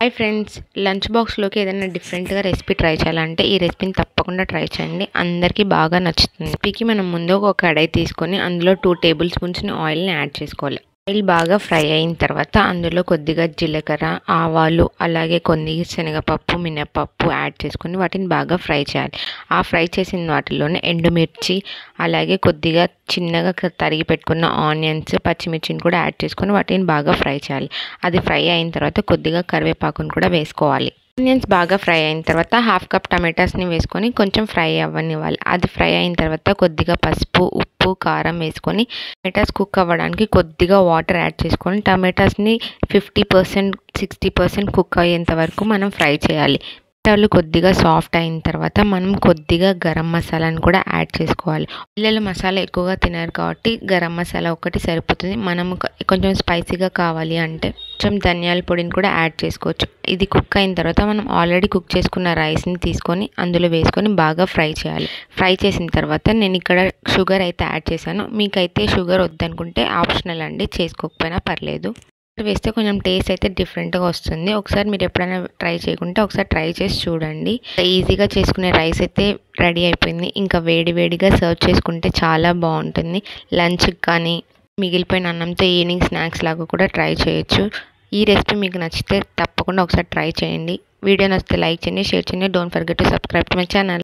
hi friends lunch బాక్స్లోకి ఏదైనా డిఫరెంట్గా రెసిపీ ట్రై చేయాలంటే ఈ రెసిపీని తప్పకుండా ట్రై చేయండి అందరికీ బాగా నచ్చుతుంది రెసిపీకి మనం ముందు ఒక కడాయి తీసుకొని అందులో టూ టేబుల్ స్పూన్స్ని ఆయిల్ని యాడ్ చేసుకోవాలి ఆయిల్ బాగా ఫ్రై అయిన తర్వాత అందులో కొద్దిగా జీలకర్ర ఆవాలు అలాగే కొన్ని శనగపప్పు మినపప్పు యాడ్ చేసుకొని వాటిని బాగా ఫ్రై చేయాలి ఆ ఫ్రై చేసిన వాటిలోనే ఎండుమిర్చి అలాగే కొద్దిగా చిన్నగా క- తరిగి పెట్టుకున్న ఆనియన్స్ పచ్చిమిర్చిని కూడా యాడ్ చేసుకొని వాటిని బాగా ఫ్రై చేయాలి అది ఫ్రై అయిన తర్వాత కొద్దిగా కరివేపాకును కూడా వేసుకోవాలి ఆనియన్స్ బాగా ఫ్రై అయిన తర్వాత హాఫ్ కప్ టమాటాస్ని వేసుకొని కొంచెం ఫ్రై అవ్వనివ్వాలి అది ఫ్రై అయిన తర్వాత కొద్దిగా పసుపు ఉప్పు కారం వేసుకొని టమాటాస్ కుక్ అవ్వడానికి కొద్దిగా వాటర్ యాడ్ చేసుకొని టమాటాస్ని fifty percent sixty percent cook అయ్యేంత వరకు మనం ఫ్రై చేయాలి టమాటాలు కొద్దిగా సాఫ్ట్ అయిన తర్వాత మనం కొద్దిగా గరం మసాలాను కూడా యాడ్ చేసుకోవాలి పిల్లలు మసాలా ఎక్కువగా తినరు కాబట్టి గరం మసాలా ఒకటి సరిపోతుంది మనం కొ- కొంచెం స్పైసీగా కావాలి అంటే కొంచెం ధనియాల పొడిని కూడా యాడ్ చేసుకోవచ్చు ఇది కుక్ అయిన తర్వాత మనం ఆల్రెడీ కుక్ చేసుకున్న రైస్ని తీసుకొని అందులో వేసుకొని బాగా ఫ్రై చేయాలి ఫ్రై చేసిన తర్వాత నేను ఇక్కడ షుగర్ అయితే యాడ్ చేశాను మీకైతే షుగర్ వద్దనుకుంటే ఆప్షనల్ అండి చేసుకోకపోయినా పర్లేదు వేస్తే కొంచెం టేస్ట్ అయితే డిఫరెంట్గా వస్తుంది ఒకసారి మీరు ఎప్పుడైనా ట్రై చేయకుంటే ఒకసారి ట్రై చేసి చూడండి ఈజీగా చేసుకునే రైస్ అయితే రెడీ అయిపోయింది ఇంకా వేడి వేడిగా సర్వ్ చేసుకుంటే చాలా బాగుంటుంది లంచ్కి కానీ మిగిలిపోయిన అన్నంతో ఈవినింగ్ స్నాక్స్ లాగా కూడా ట్రై చేయొచ్చు ఈ రెసిపీ మీకు నచ్చితే తప్పకుండా ఒకసారి ట్రై చేయండి వీడియో నచ్చితే లైక్ చేయండి షేర్ చేయండి don't forget to subscribe to my channel